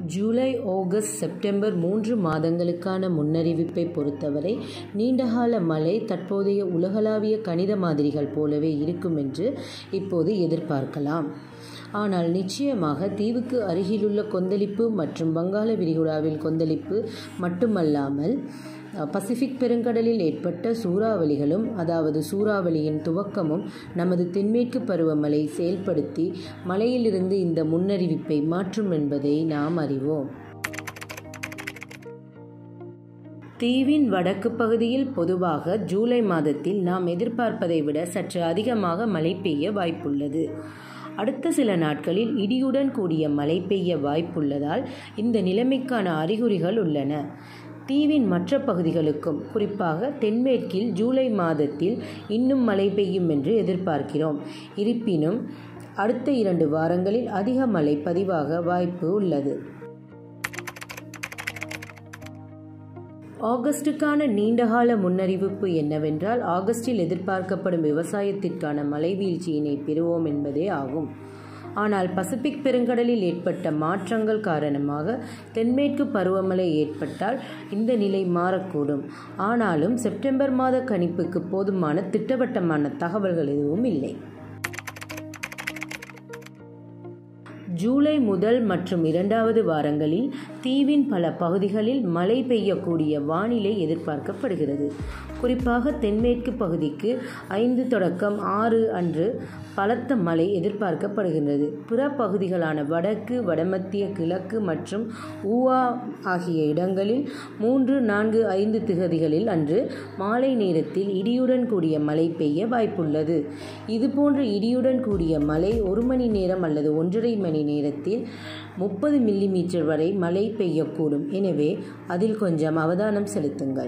July August September மூன்று மாதங்களுக்கான முன்னறிவிப்பை பொறுத்தவரை நீண்டகால மழை தற்போதைய உலகளாவிய கணித மாதிரிகள் போலவே இருக்கும் என்று இப்போது எதிர்பார்க்கலாம் ஆனால் நிச்சயமாக தீவுக்கு அருகிலுள்ள கொந்தளிப்பு மற்றும் வங்காள விரிகுடாவில் கொந்தளிப்பு மட்டுமல்லாமல் பசிபிக் பெருங்கடலில் ஏற்பட்ட சூறாவளிகளும் அதாவது சூறாவளியின் துவக்கமும் நமது தென்மேற்கு பருவமழை செயல்படுத்தி மழையிலிருந்து இந்த முன்னறிவிப்பை மாற்றும் என்பதை நாம் அறிவோம் தீவின் வடக்கு பகுதியில் பொதுவாக ஜூலை மாதத்தில் நாம் எதிர்பார்ப்பதை விட சற்று அதிகமாக மழை பெய்ய வாய்ப்புள்ளது அடுத்த சில நாட்களில் இடியுடன் கூடிய மழை பெய்ய வாய்ப்புள்ளதால் இந்த நிலைமைக்கான அறிகுறிகள் உள்ளன தீவின் மற்ற பகுதிகளுக்கும் குறிப்பாக தென்மேற்கில் ஜூலை மாதத்தில் இன்னும் மழை பெய்யும் என்று எதிர்பார்க்கிறோம் இருப்பினும் அடுத்த இரண்டு வாரங்களில் அதிக மழை பதிவாக வாய்ப்பு உள்ளது ஆகஸ்டுக்கான நீண்டகால முன்னறிவிப்பு என்னவென்றால் ஆகஸ்டில் எதிர்பார்க்கப்படும் விவசாயத்திற்கான மழை வீழ்ச்சியினை பெறுவோம் என்பதே ஆகும் ஆனால் பசிபிக் பெருங்கடலில் ஏற்பட்ட மாற்றங்கள் காரணமாக தென்மேற்கு பருவமழை ஏற்பட்டால் இந்த நிலை மாறக்கூடும் ஆனாலும் செப்டம்பர் மாத கணிப்புக்கு போதுமான திட்டவட்டமான தகவல்கள் எதுவும் இல்லை ஜூலை முதல் மற்றும் இரண்டாவது வாரங்களில் தீவின் பல பகுதிகளில் மழை பெய்யக்கூடிய வானிலை எதிர்பார்க்கப்படுகிறது குறிப்பாக தென்மேற்கு பகுதிக்கு ஐந்து தொடக்கம் ஆறு அன்று பலத்த மழை எதிர்பார்க்கப்படுகின்றது பிற பகுதிகளான வடக்கு வடமத்திய கிழக்கு மற்றும் ஊவா ஆகிய இடங்களில் மூன்று நான்கு ஐந்து திகதிகளில் அன்று மாலை நேரத்தில் இடியுடன் கூடிய மழை பெய்ய வாய்ப்புள்ளது இதுபோன்ற இடியுடன் கூடிய மழை ஒரு மணி நேரம் அல்லது ஒன்றரை மணி நேரத்தில் முப்பது மில்லிமீட்டர் வரை மழை பெய்யக்கூடும் எனவே அதில் கொஞ்சம் அவதானம் செலுத்துங்கள்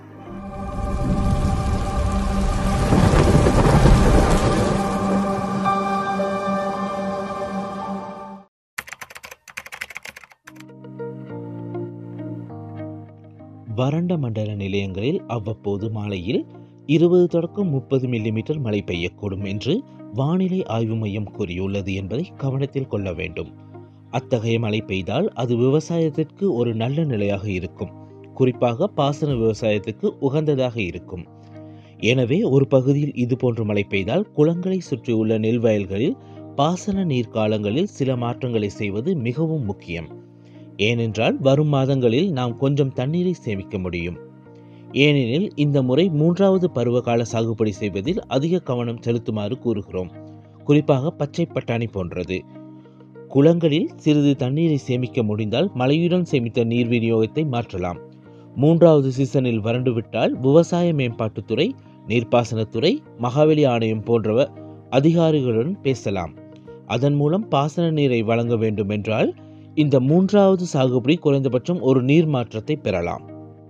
வறண்ட மண்டல நிலையங்களில் அவ்வப்போது மாலையில் இருபது தொடக்கம் முப்பது மில்லிமீட்டர் மழை பெய்யக்கூடும் என்று வானிலை ஆய்வு மையம் கூறியுள்ளது என்பதை கவனத்தில் கொள்ள வேண்டும் அத்தகைய மழை பெய்தால் அது விவசாயத்திற்கு ஒரு நல்ல நிலையாக இருக்கும் குறிப்பாக பாசன விவசாயத்துக்கு உகந்ததாக இருக்கும் எனவே ஒரு பகுதியில் இது போன்ற மழை பெய்தால் குளங்களை சுற்றியுள்ள நெல் வயல்களில் பாசன நீர் காலங்களில் சில மாற்றங்களை செய்வது மிகவும் முக்கியம் ஏனென்றால் வரும் மாதங்களில் நாம் கொஞ்சம் தண்ணீரை சேமிக்க முடியும் ஏனெனில் இந்த முறை மூன்றாவது பருவகால சாகுபடி செய்வதில் அதிக கவனம் செலுத்துமாறு கூறுகிறோம் குறிப்பாக பச்சை பட்டாணி போன்றது குளங்களில் சிறிது தண்ணீரை சேமிக்க முடிந்தால் மழையுடன் சேமித்த நீர் விநியோகத்தை மாற்றலாம் மூன்றாவது சீசனில் வறண்டுவிட்டால் விவசாய மேம்பாட்டுத்துறை நீர்ப்பாசனத்துறை மகாவெளி ஆணையம் போன்றவ அதிகாரிகளுடன் பேசலாம் அதன் மூலம் பாசன நீரை வழங்க வேண்டும் என்றால் இந்த மூன்றாவது சாகுபடி குறைந்தபட்சம் ஒரு நீர் மாற்றத்தை பெறலாம்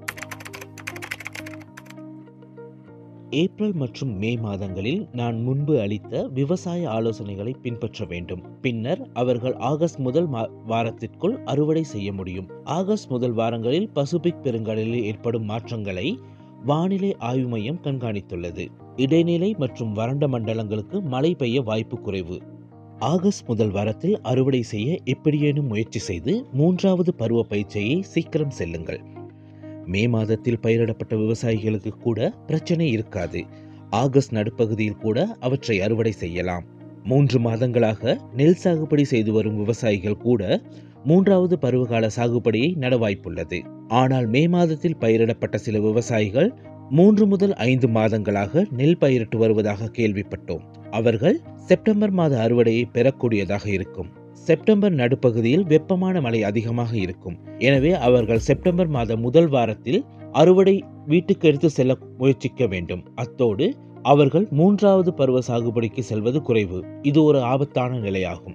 ஏப்ரல் மற்றும் மே மாதங்களில் நான் முன்பு அளித்த விவசாய ஆலோசனைகளை பின்பற்ற வேண்டும் பின்னர் அவர்கள் ஆகஸ்ட் முதல் வாரத்திற்குள் அறுவடை செய்ய முடியும் ஆகஸ்ட் முதல் வாரங்களில் பசிபிக் பெருங்கடலில் ஏற்படும் மாற்றங்களை வானிலை ஆய்வு மையம் கண்காணித்துள்ளது இடைநிலை மற்றும் வறண்ட மண்டலங்களுக்கு மழை பெய்ய வாய்ப்பு குறைவு ஆகஸ்ட் முதல் வாரத்தில் அறுவடை செய்ய எப்படியேனும் முயற்சி செய்து மூன்றாவது பருவ பயிற்சியை சீக்கிரம் செல்லுங்கள் மே மாதத்தில் பயிரிடப்பட்ட விவசாயிகளுக்கு கூட பிரச்சனை இருக்காது ஆகஸ்ட் நடுப்பகுதியில் கூட அவற்றை அறுவடை செய்யலாம் மூன்று மாதங்களாக நெல் சாகுபடி செய்து வரும் விவசாயிகள் கூட மூன்றாவது பருவகால சாகுபடியை நட வாய்ப்புள்ளது ஆனால் மே மாதத்தில் பயிரிடப்பட்ட சில விவசாயிகள் மூன்று முதல் ஐந்து மாதங்களாக நெல் பயிரிட்டு வருவதாக கேள்விப்பட்டோம் அவர்கள் செப்டம்பர் மாத அறுவடையை பெறக்கூடியதாக இருக்கும் செப்டம்பர் நடுப்பகுதியில் வெப்பமான மழை அதிகமாக இருக்கும் எனவே அவர்கள் செப்டம்பர் மாத முதல் வாரத்தில் அறுவடை வீட்டுக்கு எடுத்து செல்ல முயற்சிக்க வேண்டும் அத்தோடு அவர்கள் மூன்றாவது பருவ சாகுபடிக்கு செல்வது குறைவு இது ஒரு ஆபத்தான நிலையாகும்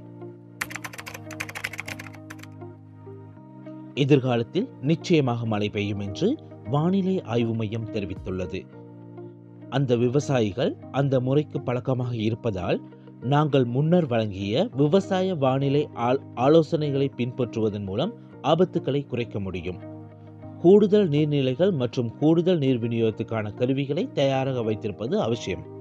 எதிர்காலத்தில் நிச்சயமாக மழை பெய்யும் என்று வானிலை ஆய்வு மையம் தெரிவித்துள்ளது அந்த விவசாயிகள் அந்த முறைக்கு பழக்கமாக இருப்பதால் நாங்கள் முன்னர் வழங்கிய விவசாய வானிலை ஆலோசனைகளை பின்பற்றுவதன் மூலம் ஆபத்துக்களை குறைக்க முடியும் கூடுதல் நீர்நிலைகள் மற்றும் கூடுதல் நீர் விநியோகத்துக்கான கருவிகளை தயாராக வைத்திருப்பது அவசியம்